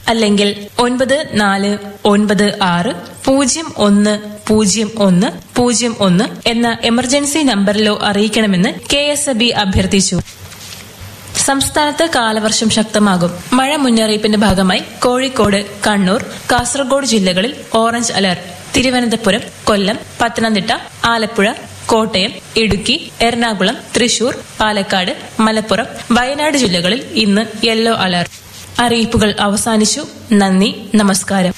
അല്ലെങ്കിൽ ഒൻപത് നാല് ഒൻപത് ആറ് പൂജ്യം ഒന്ന് പൂജ്യം ഒന്ന് പൂജ്യം ഒന്ന് എന്ന എമർജൻസി നമ്പറിലോ അറിയിക്കണമെന്ന് കെ എസ് ബി അഭ്യർത്ഥിച്ചു സംസ്ഥാനത്ത് കാലവർഷം ശക്തമാകും മഴ മുന്നറിയിപ്പിന്റെ ഭാഗമായി കോഴിക്കോട് കണ്ണൂർ കാസർഗോഡ് ജില്ലകളിൽ ഓറഞ്ച് അലർട്ട് തിരുവനന്തപുരം കൊല്ലം പത്തനംതിട്ട ആലപ്പുഴ കോട്ടയം ഇടുക്കി എറണാകുളം തൃശൂർ പാലക്കാട് മലപ്പുറം വയനാട് ജില്ലകളിൽ ഇന്ന് യെല്ലോ അലർട്ട് അറിയിപ്പുകൾ അവസാനിച്ചു നന്ദി നമസ്കാരം